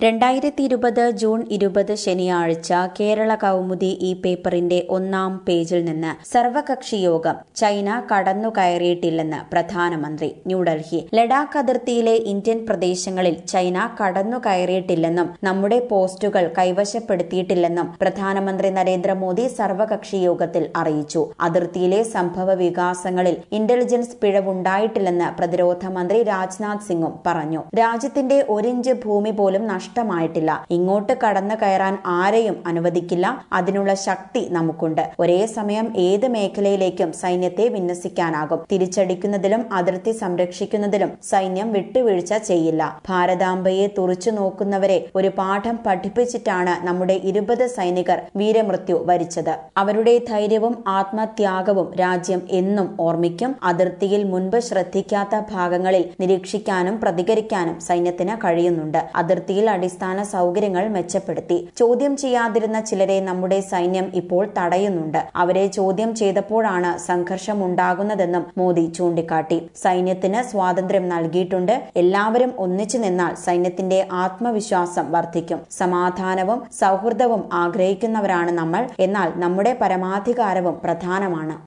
രണ്ടായിരത്തി ഇരുപത് ജൂൺ ഇരുപത് ശനിയാഴ്ച കേരള കൗമുദി ഈ പേപ്പറിന്റെ ഒന്നാം പേജിൽ നിന്ന് സർവകക്ഷി യോഗം ചൈന കടന്നുകയറിയിട്ടില്ലെന്ന് പ്രധാനമന്ത്രി ന്യൂഡൽഹി ലഡാക്ക് അതിർത്തിയിലെ ഇന്ത്യൻ പ്രദേശങ്ങളിൽ ചൈന കടന്നുകയറിയിട്ടില്ലെന്നും നമ്മുടെ പോസ്റ്റുകൾ കൈവശപ്പെടുത്തിയിട്ടില്ലെന്നും പ്രധാനമന്ത്രി നരേന്ദ്രമോദി സർവകക്ഷി യോഗത്തിൽ അറിയിച്ചു അതിർത്തിയിലെ സംഭവ വികാസങ്ങളിൽ ഇന്റലിജൻസ് പിഴവുണ്ടായിട്ടില്ലെന്ന് പ്രതിരോധ മന്ത്രി രാജ്നാഥ് സിംഗും പറഞ്ഞു രാജ്യത്തിന്റെ ഒരിഞ്ച് ഭൂമി പോലും നഷ്ടമായിട്ടില്ല ഇങ്ങോട്ട് കടന്നു കയറാൻ ആരെയും അനുവദിക്കില്ല അതിനുള്ള ശക്തി നമുക്കുണ്ട് ഒരേ സമയം ഏത് മേഖലയിലേക്കും സൈന്യത്തെ വിന്യസിക്കാനാകും തിരിച്ചടിക്കുന്നതിലും അതിർത്തി സംരക്ഷിക്കുന്നതിലും സൈന്യം വിട്ടുവീഴ്ച ചെയ്യില്ല ഭാരതാംബയെ തുറച്ചു നോക്കുന്നവരെ ഒരു പാഠം പഠിപ്പിച്ചിട്ടാണ് നമ്മുടെ ഇരുപത് സൈനികർ വീരമൃത്യു വരിച്ചത് അവരുടെ ധൈര്യവും ആത്മത്യാഗവും രാജ്യം എന്നും ഓർമ്മിക്കും അതിർത്തിയിൽ മുൻപ് ശ്രദ്ധിക്കാത്ത ഭാഗങ്ങളിൽ നിരീക്ഷിക്കാനും പ്രതികരിക്കാനും സൈന്യത്തിന് കഴിയുന്നുണ്ട് അതിർത്തിയിൽ അടിസ്ഥാന സൗകര്യങ്ങൾ മെച്ചപ്പെടുത്തി ചോദ്യം ചെയ്യാതിരുന്ന ചിലരെ നമ്മുടെ സൈന്യം ഇപ്പോൾ തടയുന്നുണ്ട് അവരെ ചോദ്യം ചെയ്തപ്പോഴാണ് സംഘർഷമുണ്ടാകുന്നതെന്നും മോദി ചൂണ്ടിക്കാട്ടി സൈന്യത്തിന് സ്വാതന്ത്ര്യം നൽകിയിട്ടുണ്ട് എല്ലാവരും ഒന്നിച്ചു നിന്നാൽ സൈന്യത്തിന്റെ ആത്മവിശ്വാസം വർദ്ധിക്കും സമാധാനവും സൗഹൃദവും ആഗ്രഹിക്കുന്നവരാണ് നമ്മൾ എന്നാൽ നമ്മുടെ പരമാധികാരവും പ്രധാനമാണ്